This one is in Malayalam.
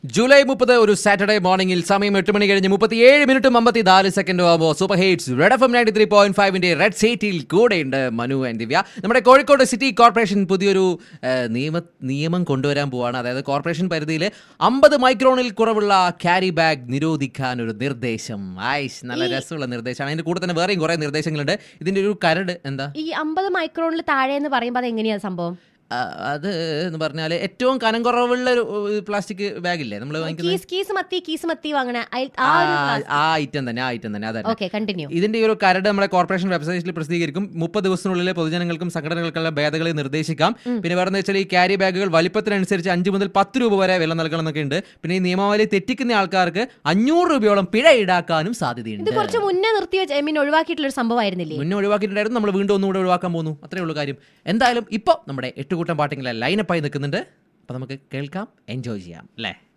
ജൂലൈ മുപ്പത് ഒരു സാറ്റർഡേ മോർണിംഗിൽ സമയം എട്ട് മണി കഴിഞ്ഞ് മുപ്പത്തിയേഴ് മിനിറ്റും അമ്പത്തി നാല് സെക്കൻഡും ആകുമ്പോൾ super hits red F M ninety three point ഫൈവിന്റെ റെഡ് സീറ്റിൽ കൂടെയുണ്ട് മനു ആൻഡ് ദിവ്യ നമ്മുടെ കോഴിക്കോട് സിറ്റി കോർപ്പറേഷൻ പുതിയൊരു ആ, നിയമ നിയമം കൊണ്ടുവരാൻ പോവാണ് അതായത് കോർപ്പറേഷൻ പരിധിയിൽ അമ്പത് മൈക്രോണിൽ കുറവുള്ള ക്യാരി ബാഗ് നിരോധിക്കാൻ ഒരു നിർദ്ദേശം ആയിഷ് നല്ല രസമുള്ള നിർദ്ദേശമാണ് അതിന്റെ കൂടെ തന്നെ വേറെയും കുറെ നിർദ്ദേശങ്ങളുണ്ട് ഇതിന്റെ ഒരു കരട് എന്താ ഈ അമ്പത് മൈക്രോണിൽ താഴെ എന്ന് പറയുമ്പോൾ അത് എങ്ങനെയാ സംഭവം ആ, അത് എന്ന് പറഞ്ഞാൽ ഏറ്റവും കനം കുറവുള്ള ഒരു പ്ലാസ്റ്റിക് ബാഗില്ലേ നമ്മൾ വാങ്ങിക്കുന്നത് കീസ് കീസ് മത്തി കീസ് മത്തി വാങ്ങണ അയൽ- ആ ആ ആ ഐറ്റം തന്നെ ആ ഐറ്റം തന്നെ അതെ ഓക്കെ കണ്ടിന്യൂ ഇതിന്റെ ഈ ഒരു കരട് നമ്മുടെ കോർപ്പറേഷൻ വെബ്സൈറ്റിൽ പ്രസിദ്ധീകരിക്കും മുപ്പത് ദിവസത്തിനുള്ളിൽ പൊതുജനങ്ങൾക്കും സംഘടനകൾക്കുള്ള ഭേദഗതി നിർദ്ദേശിക്കാം പിന്നെ വേറെ വെച്ചാൽ ഈ ക്യാരി ബാഗുകൾ വലിപ്പത്തിനനുസരിച്ച് അഞ്ച് മുതൽ പത്ത് രൂപ വരെ വില നൽകണം എന്നൊക്കെ ഉണ്ട് പിന്നെ ഈ നിയമാവലി തെറ്റിക്കുന്ന ആൾക്കാർക്ക് അഞ്ഞൂറ് രൂപയോളം പിഴ ഈടാക്കാനും ഇത് സാധ്യതയുണ്ട് കുറച്ച് മുന്നേ നിർത്തി വെച്ച ഐ മീൻ ഒഴിവാക്കിയിട്ടുള്ള ഒരു സംഭവമായിരുന്നില്ലേ മുന്നേ ഒഴിവാക്കിയിട്ടുണ്ടായിരുന്നു നമ്മൾ വീണ്ടും ഒന്നുകൂടെ ഒഴിവാക്കാൻ പോകുന്നു അത്രേ ഉള്ളൂ കാര്യം എന്തായാലും ഇപ്പോൾ നമ്മുടെ എട്ടുകൂട്ടം പാട്ടിങ്ങളെ ലൈനപ്പായി നിൽക്കുന്നുണ്ട് അപ്പോൾ നമുക്ക് കേൾക്കാം എൻജോയ് ചെയ്യാം അല്ലേ